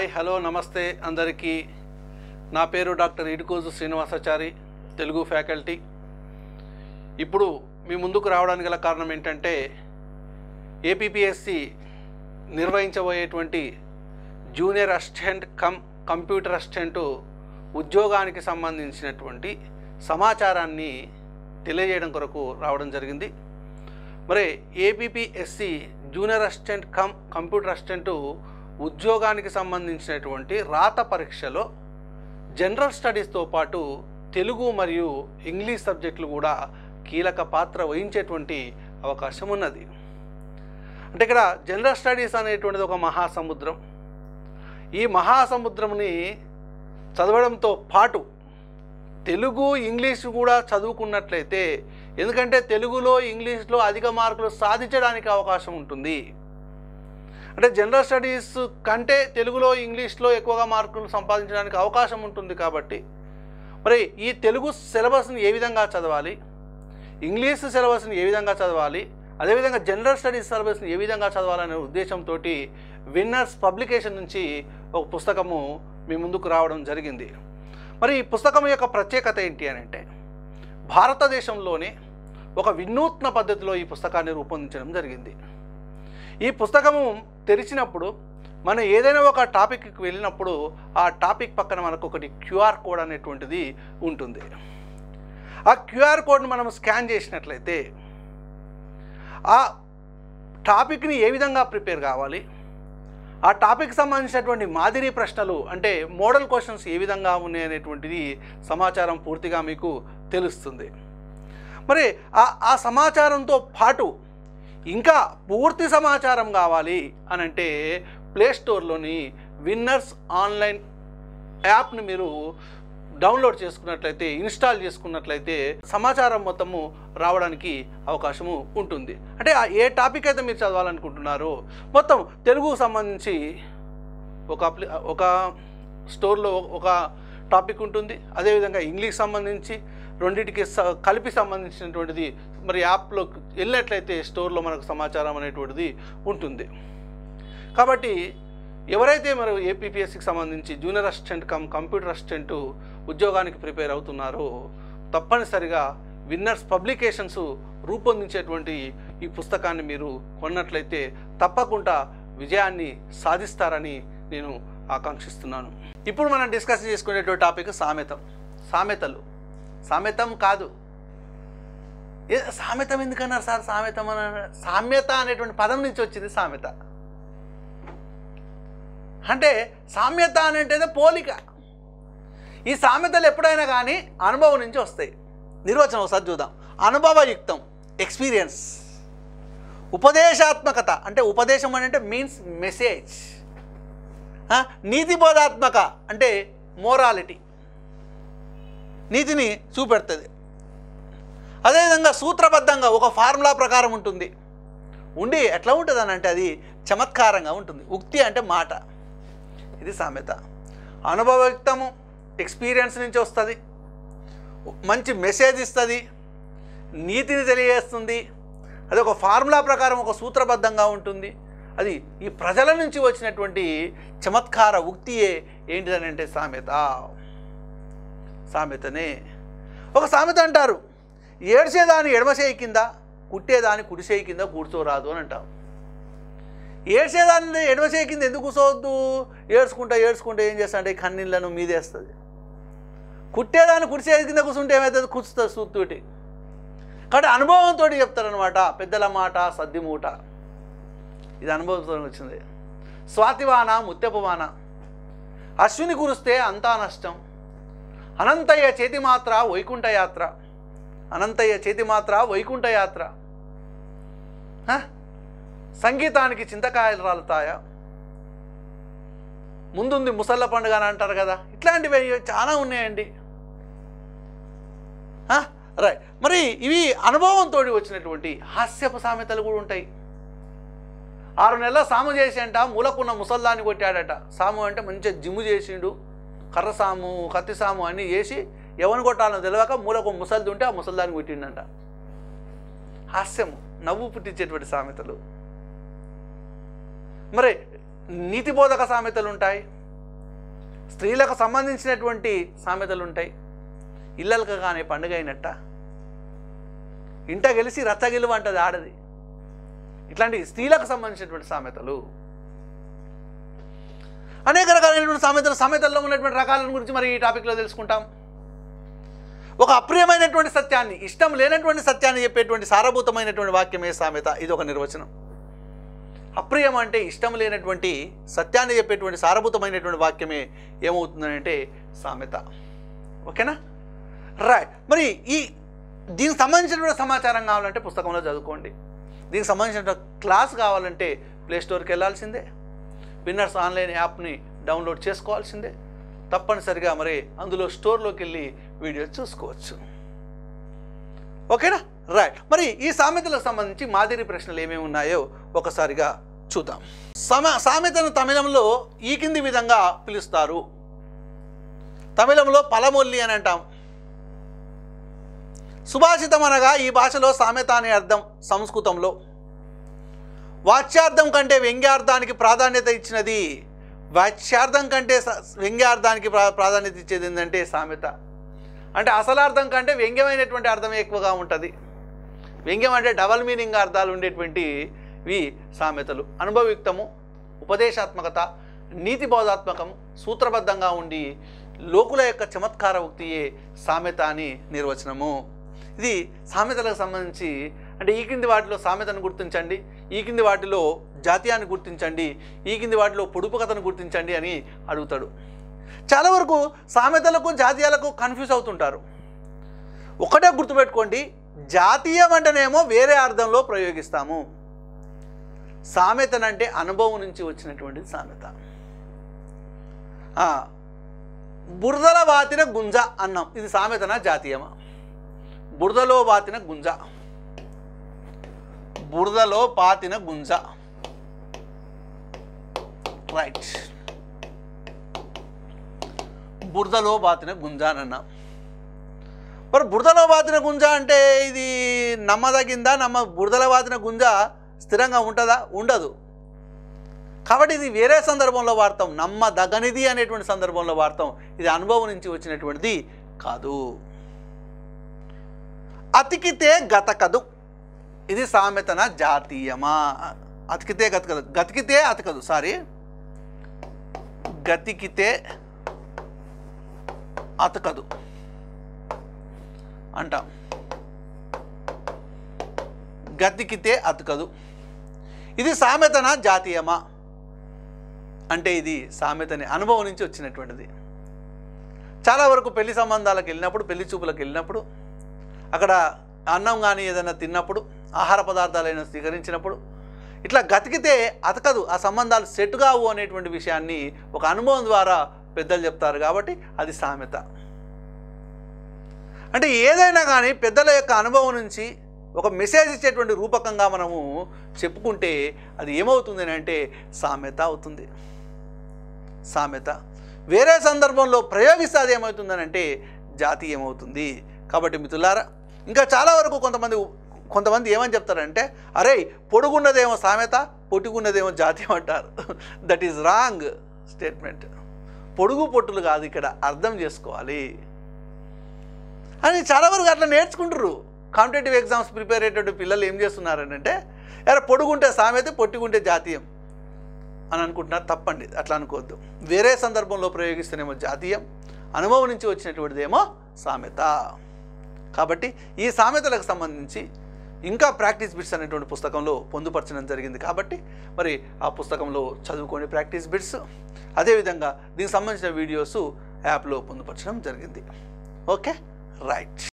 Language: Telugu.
హాయ్ హలో నమస్తే అందరికీ నా పేరు డాక్టర్ ఇడుకోజు శ్రీనివాసాచారి తెలుగు ఫ్యాకల్టీ ఇప్పుడు మీ ముందుకు రావడానికి గల కారణం ఏంటంటే ఏపీపీఎస్సి నిర్వహించబోయేటువంటి junior assistant cum computer assistant ఉద్యోగానికి సంబంధించినటువంటి సమాచారాన్ని తెలియజేయడం కొరకు రావడం జరిగింది మరి APPSC junior assistant cum computer assistant ఉద్యోగానికి సంబంధించినటువంటి రాత పరీక్షలో జనరల్ స్టడీస్తో పాటు తెలుగు మరియు ఇంగ్లీష్ సబ్జెక్టులు కూడా కీలక పాత్ర వహించేటువంటి అవకాశం ఉన్నది అంటే ఇక్కడ జనరల్ స్టడీస్ అనేటువంటిది ఒక మహాసముద్రం ఈ మహాసముద్రంని చదవడంతో పాటు తెలుగు ఇంగ్లీష్ కూడా చదువుకున్నట్లయితే ఎందుకంటే తెలుగులో ఇంగ్లీష్లో అధిక మార్కులు సాధించడానికి అవకాశం ఉంటుంది అంటే జనరల్ స్టడీస్ కంటే తెలుగులో ఇంగ్లీష్లో ఎక్కువగా మార్కులు సంపాదించడానికి అవకాశం ఉంటుంది కాబట్టి మరి ఈ తెలుగు సిలబస్ని ఏ విధంగా చదవాలి ఇంగ్లీష్ సిలబస్ని ఏ విధంగా చదవాలి అదేవిధంగా జనరల్ స్టడీస్ సిలబస్ని ఏ విధంగా చదవాలనే ఉద్దేశంతో విన్నర్స్ పబ్లికేషన్ నుంచి ఒక పుస్తకము మీ ముందుకు రావడం జరిగింది మరి ఈ పుస్తకం యొక్క ప్రత్యేకత ఏంటి అని అంటే భారతదేశంలోనే ఒక వినూత్న పద్ధతిలో ఈ పుస్తకాన్ని రూపొందించడం జరిగింది ఈ పుస్తకము తెరిచినప్పుడు మనం ఏదైనా ఒక టాపిక్కి వెళ్ళినప్పుడు ఆ టాపిక్ పక్కన మనకు ఒకటి క్యూఆర్ కోడ్ అనేటువంటిది ఉంటుంది ఆ క్యూఆర్ కోడ్ని మనం స్కాన్ చేసినట్లయితే ఆ టాపిక్ని ఏ విధంగా ప్రిపేర్ కావాలి ఆ టాపిక్ సంబంధించినటువంటి మాదిరి ప్రశ్నలు అంటే మోడల్ క్వశ్చన్స్ ఏ విధంగా ఉన్నాయి అనేటువంటిది సమాచారం పూర్తిగా మీకు తెలుస్తుంది మరి ఆ ఆ సమాచారంతో పాటు ఇంకా పూర్తి సమాచారం కావాలి అని అంటే ప్లే స్టోర్లోని విన్నర్స్ ఆన్లైన్ యాప్ని మీరు డౌన్లోడ్ చేసుకున్నట్లయితే ఇన్స్టాల్ చేసుకున్నట్లయితే సమాచారం మొత్తము రావడానికి అవకాశము ఉంటుంది అంటే ఆ ఏ టాపిక్ అయితే మీరు చదవాలనుకుంటున్నారో మొత్తం తెలుగుకు సంబంధించి ఒక అప్లి ఒక స్టోర్లో ఒక టాపిక్ ఉంటుంది అదేవిధంగా ఇంగ్లీష్ సంబంధించి రెండింటికి స- కలిపి సంబంధించినటువంటిది మరి యాప్లో వెళ్ళినట్లయితే స్టోర్లో మనకు సమాచారం అనేటువంటిది ఉంటుంది కాబట్టి ఎవరైతే మరి ఏపీపీఎస్సికి సంబంధించి junior assistant cum computer assistant ఉద్యోగానికి ప్రిపేర్ అవుతున్నారో తప్పనిసరిగా విన్నర్స్ పబ్లికేషన్స్ రూపొందించేటువంటి ఈ పుస్తకాన్ని మీరు కొన్నట్లయితే తప్పకుండా విజయాన్ని సాధిస్తారని నేను ఆకాంక్షిస్తున్నాను ఇప్పుడు మనం డిస్కస్ చేసుకునేటువంటి టాపిక్ సామెతం సామెతలు సామెతం కాదు ఏ సామెతం ఎందుకన్నారు సార్ సామెతం అని అన్నారు? సామ్యత అనేటువంటి పదం నుంచి వచ్చింది సామెత అంటే సామ్యత అనేటిదే పోలిక ఈ సామెతలు ఎప్పుడైనా కానీ అనుభవం నుంచి వస్తాయి నిర్వచనం ఒకసారి చూద్దాం అనుభవయుక్తం ఎక్స్పీరియన్స్ ఉపదేశాత్మకత అంటే ఉపదేశం అని అంటే మీన్స్ మెసేజ్ నీతిబోధాత్మక అంటే మోరాలిటీ నీతిని చూపెడుతుంది అదేవిధంగా సూత్రబద్ధంగా ఒక ఫార్ములా ప్రకారం ఉంటుంది ఉండి ఎట్లా ఉంటుంది అని అంటే అది చమత్కారంగా ఉంటుంది ఉక్తి అంటే మాట ఇది సామెత అనుభవయుక్తము ఎక్స్పీరియన్స్ నుంచి వస్తుంది మంచి మెసేజ్ ఇస్తుంది నీతిని తెలియజేస్తుంది అది ఒక ఫార్ములా ప్రకారం ఒక సూత్రబద్ధంగా ఉంటుంది అది ఈ ప్రజల నుంచి వచ్చినటువంటి చమత్కార ఉక్తియే ఏంటిదని అంటే సామెత సామెతనే ఒక సామెత అంటారు ఏడ్చేదాని ఎడమసేయి కింద కుట్టేదాని కుడిసేయి కింద కూర్చోరాదు అని అంటాం ఏడ్చేదాన్ని ఎడమసేయి కింద ఎందుకు కూర్చోవద్దు ఏడ్చుకుంటా ఏడ్చుకుంటా ఏం చేస్తా అంటే కన్నీళ్ళను మీదేస్తుంది కుట్టేదాన్ని కుడిసేయి కింద కూర్చుంటే ఏమవుతుంది కూర్చుతుంది సూత్తోటి కాబట్టి అనుభవంతో చెప్తారనమాట పెద్దల మాట సద్ది మూట ఇది అనుభవంతో వచ్చింది స్వాతివాన ముత్యపువాన అశ్విని కురిస్తే అంతా నష్టం అనంతయ్య చేతి మాత్ర వైకుంఠ యాత్ర అనంతయ్య చేతి మాత్ర వైకుంఠ యాత్ర హ? సంగీతానికి చింతకాయలు రాలుతాయా ముందుంది ముసళ్ళ పండుగ అని అంటారు కదా ఇట్లాంటివి చాలా ఉన్నాయండి హ? రైట్ మరి ఇవి అనుభవంతో వచ్చినటువంటి హాస్యపు సామెతలు కూడా ఉంటాయి ఆరు నెలల సాము చేసి అంట మూలకున్న ముసల్దాన్ని కొట్టాడట సాము అంటే మంచిగా జిమ్ము చేసిండు కర్ర సాము కత్తి సాము అన్నీ చేసి ఎవరిని కొట్టాలో తెలియక మూలకు ముసల్ది ఉంటే ఆ ముసల్దాన్ని కొట్టిండంట హాస్యము నవ్వు పుట్టించేటువంటి సామెతలు మరి నీతిబోధక సామెతలు ఉంటాయి స్త్రీలకు సంబంధించినటువంటి సామెతలు ఉంటాయి ఇళ్ళలకు కానీ పండుగ అయినట్ట ఇంట గెలిచి రచ్చ గెలువ అంటది ఆడది ఇట్లాంటి స్త్రీలకు సంబంధించినటువంటి సామెతలు అనేక రకాలైనటువంటి సామెతలు సామెతల్లో ఉన్నటువంటి రకాల గురించి మరి ఈ టాపిక్లో తెలుసుకుంటాం ఒక అప్రియమైనటువంటి సత్యాన్ని ఇష్టం లేనటువంటి సత్యాన్ని చెప్పేటువంటి సారభూతమైనటువంటి వాక్యమే సామెత ఇది ఒక నిర్వచనం అప్రియం అంటే ఇష్టం లేనటువంటి సత్యాన్ని చెప్పేటువంటి సారభూతమైనటువంటి వాక్యమే ఏమవుతుందంటే సామెత ఓకేనా రైట్ మరి ఈ దీనికి సంబంధించినటువంటి సమాచారం కావాలంటే పుస్తకంలో చదువుకోండి దీనికి సంబంధించిన క్లాస్ కావాలంటే ప్లే స్టోర్కి వెళ్ళాల్సిందే విన్నర్స్ ఆన్లైన్ యాప్ని డౌన్లోడ్ చేసుకోవాల్సిందే తప్పనిసరిగా మరి అందులో స్టోర్లోకి వెళ్ళి వీడియో చూసుకోవచ్చు ఓకేనా రైట్ మరి ఈ సామెతలకు సంబంధించి మాదిరి ప్రశ్నలు ఏమేమి ఉన్నాయో ఒకసారిగా చూద్దాం సమ సామెతను తమిళంలో ఈ కింది విధంగా పిలుస్తారు తమిళంలో పలమొల్లి అని అంటాం సుభాషితం అనగా ఈ భాషలో సామెత అనే అర్థం సంస్కృతంలో వాచ్యార్థం కంటే వ్యంగ్యార్థానికి ప్రాధాన్యత ఇచ్చినది వాచ్యార్థం కంటే స- వ్యంగ్యార్థానికి ప్రా ప్రాధాన్యత ఇచ్చేది ఏంటంటే సామెత అంటే అసలార్థం కంటే వ్యంగ్యమైనటువంటి అర్థం ఎక్కువగా ఉంటుంది వ్యంగ్యం అంటే డబల్ మీనింగ్ అర్థాలు ఉండేటువంటివి సామెతలు అనుభవయుక్తము ఉపదేశాత్మకత నీతి బోధాత్మకము సూత్రబద్ధంగా ఉండి లోకుల యొక్క చమత్కార ఉక్తియే సామెత అని నిర్వచనము ఇది సామెతలకు సంబంధించి అంటే ఈ కింది వాటిలో సామెతను గుర్తించండి ఈ కింది వాటిలో జాతీయాన్ని గుర్తించండి ఈ కింది వాటిలో పొడుపు కథను గుర్తించండి అని అడుగుతాడు చాలా వరకు సామెతలకు జాతీయాలకు కన్ఫ్యూజ్ అవుతుంటారు ఒకటే గుర్తుపెట్టుకోండి జాతీయం అంటేనేమో వేరే అర్థంలో ప్రయోగిస్తాము సామెతనంటే అనుభవం నుంచి వచ్చినటువంటిది సామెత ఆ, బురదల వాతిన గుంజ అన్నాం ఇది సామెతన జాతీయమా బురదలో వాతిన గుంజ బురదలో పాతిన గుంజ రైట్ బురదలో బాతిన గుంజ అని అన్నాం మరి బురదలో బాతిన గుంజ అంటే ఇది నమ్మదగిందా నమ్మ బురదలో బాతిన గుంజ స్థిరంగా ఉంటుందా ఉండదు కాబట్టి ఇది వేరే సందర్భంలో వాడతాం నమ్మదగనిది అనేటువంటి సందర్భంలో వాడతాం ఇది అనుభవం నుంచి వచ్చినటువంటిది కాదు అతికితే గతకదు ఇది సామెతన జాతీయమా అతికితే గతకదు గతికితే అతకదు సారీ గతికితే అతకదు అంటాం గతికితే అతకదు ఇది సామెతన జాతీయమా అంటే ఇది సామెతని అనుభవం నుంచి వచ్చినటువంటిది చాలా వరకు పెళ్లి సంబంధాలకు వెళ్ళినప్పుడు పెళ్లి చూపులకు వెళ్ళినప్పుడు అక్కడ అన్నం కానీ ఏదైనా తిన్నప్పుడు ఆహార పదార్థాలైనా స్వీకరించినప్పుడు ఇట్లా గతికితే అతకదు ఆ సంబంధాలు సెట్ కావు అనేటువంటి విషయాన్ని ఒక అనుభవం ద్వారా పెద్దలు చెప్తారు కాబట్టి అది సామెత అంటే ఏదైనా కానీ పెద్దల యొక్క అనుభవం నుంచి ఒక మెసేజ్ ఇచ్చేటువంటి రూపకంగా మనము చెప్పుకుంటే అది ఏమవుతుంది అని అంటే సామెత అవుతుంది సామెత వేరే సందర్భంలో ప్రయోగిస్తే అది ఏమవుతుందని అంటే జాతీయమవుతుంది కాబట్టి మిత్రులారా ఇంకా చాలా వరకు కొంతమంది కొంతమంది ఏమని చెప్తారంటే అరే పొడుగున్నదేమో సామెత పొట్టుకున్నదేమో జాతీయం అంటారు దట్ ఈజ్ రాంగ్ స్టేట్మెంట్ పొడుగు పొట్టులు కాదు ఇక్కడ అర్థం చేసుకోవాలి అని చాలా వరకు అట్లా నేర్చుకుంటారు కాంపిటేటివ్ ఎగ్జామ్స్ ప్రిపేర్ అయ్యేటువంటి పిల్లలు ఏం చేస్తున్నారని అంటే ఎరా పొడుగుంటే సామెత పొట్టుకుంటే జాతీయం అని అనుకుంటున్నారు తప్పండి అట్లా అనుకోవద్దు వేరే సందర్భంలో ప్రయోగిస్తేనేమో జాతీయం అనుభవం నుంచి వచ్చినటువంటిదేమో సామెత కాబట్టి ఈ సామెతలకు సంబంధించి ఇంకా ప్రాక్టీస్ బిట్స్ అనేటువంటి పుస్తకంలో పొందుపరచడం జరిగింది కాబట్టి మరి ఆ పుస్తకంలో చదువుకొని ప్రాక్టీస్ బిట్స్ అదేవిధంగా దీనికి సంబంధించిన వీడియోస్ యాప్లో పొందుపరచడం జరిగింది ఓకే రైట్